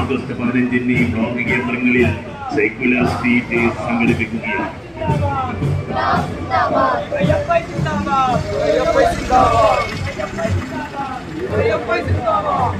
August പതിനഞ്ചിന് ഈ block കേന്ദ്രങ്ങളിൽ സൈക്കുലർ സ്ട്രീറ്റ് സംഘടിപ്പിക്കുകയാണ് അയ്യപ്പ സിന്ദാബാദ് അയ്യപ്പ സിന്ദാബാദ് അയ്യപ്പ സിന്ദാബാദ്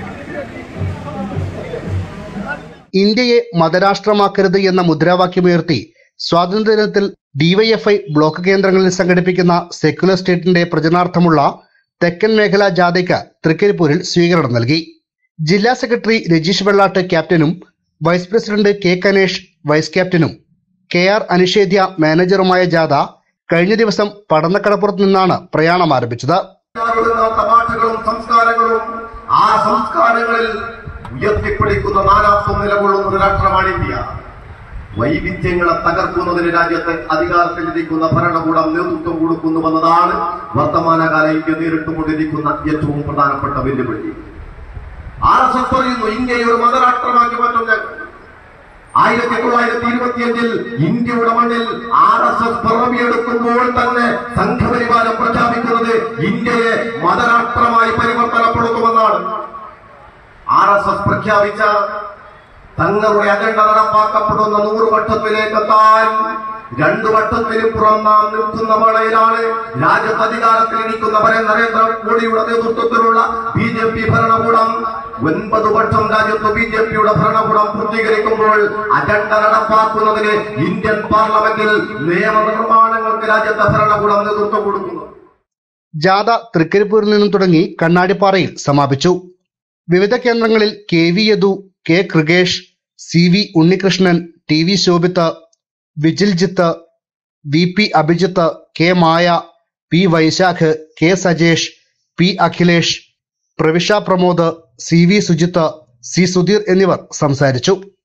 ഇന്ത്യയെ മതരാഷ്ട്രമാക്കരുത് എന്ന മുദ്രാവാക്യമുയർത്തി സ്വാതന്ത്ര്യദിനത്തിൽ ഡിവൈഎഫ്ഐ ബ്ലോക്ക് കേന്ദ്രങ്ങളിൽ സംഘടിപ്പിക്കുന്ന സെക്യുലർ സ്റ്റേറ്റിന്റെ പ്രചരണാർത്ഥമുള്ള തെക്കൻ മേഖലാ ജാഥയ്ക്ക് തൃക്കരിപ്പൂരിൽ സ്വീകരണം നൽകി ജില്ലാ സെക്രട്ടറി രജീഷ് വെള്ളാട്ട് ക്യാപ്റ്റനും vice president K Kanesh vice ക്യാപ്റ്റനും കെ ആർ അനിഷേധ്യ മാനേജറുമായ ജാഥ കഴിഞ്ഞ ദിവസം പടന്നക്കടപ്പുറത്ത് നിന്നാണ് പ്രയാണം ആരംഭിച്ചത് ഉണ്ടാകുന്ന തമാശകളും സംസ്കാരങ്ങളും ആ സംസ്കാരങ്ങളിൽ ഉയർത്തിപ്പിടിക്കുന്ന നാനാത്വം നിലകൊള്ളുന്ന ഒരു രാഷ്ട്രമാണ് ഇന്ത്യ വൈവിധ്യങ്ങളെ തകർക്കുന്നതിന് രാജ്യത്തെ അധികാരത്തിലിരിക്കുന്ന ഭരണകൂടം നേതൃത്വം കൊടുക്കുന്നുവെന്നതാണ് വർത്തമാനകാല ഇന്ത്യ നേരിട്ടുകൊണ്ടിരിക്കുന്ന ഏറ്റവും പ്രധാനപ്പെട്ട വെല്ലുവിളി ആർ എസ് എസ് പറയുന്നു ഇന്ത്യയെ ഒരു മതരാഷ്ട്രമാക്കി മാറ്റും ഞങ്ങൾ ആയിരത്തി തൊള്ളായിരത്തി ഇരുപത്തിയഞ്ചിൽ ഇന്ത്യയുടെ മണ്ണിൽ ആർ എസ് എസ് പിറവിയെടുക്കുമ്പോൾ തന്നെ സംഘപരിവാരം പ്രഖ്യാപിക്കുന്നത് ഇന്ത്യയെ മതരാഷ്ട്രമായി പരിവർത്തനപ്പെടുത്തുമെന്നാണ് ആർ എസ് എസ് പ്രഖ്യാപിച്ച തങ്ങളുടെ അജണ്ട നടപ്പാക്കപ്പെടുന്ന നൂറ് വട്ടത്തിലേക്ക് എത്താൻ രണ്ടു വട്ടത്തിനിപ്പുറം നാം നിൽക്കുന്ന വേളയിലാണ് രാജ്യത്ത് അധികാരത്തിലിരിക്കുന്ന പര- നരേന്ദ്രമോദിയുടെ നേതൃത്വത്തിലുള്ള ബി ജെ പി ഭരണകൂടം ഒൻപത് വർഷം രാജ്യത്ത് ബി ജെ പിയുടെ ഭരണകൂടം പൂർത്തീകരിക്കുമ്പോൾ അജണ്ട നടപ്പാക്കുന്നതിന് ഇന്ത്യൻ പാർലമെന്റിൽ നിയമനിർമ്മാണങ്ങൾക്ക് രാജ്യത്തെ ഭരണകൂടം നേതൃത്വം കൊടുക്കുന്നു ജാഥ തൃക്കരിപ്പൂരിൽ നിന്നും തുടങ്ങി കണ്ണാടിപ്പാറയിൽ സമാപിച്ചു വിവിധ കേന്ദ്രങ്ങളിൽ K V Yadu K Krikesh C V Unnikrishnan T V Shobhith Vijiljith V P Abhijith K Maya P Vaishakh K Sajesh P Akhilesh Pravisha Pramod C V Sujith C Sudheer എന്നിവർ സംസാരിച്ചു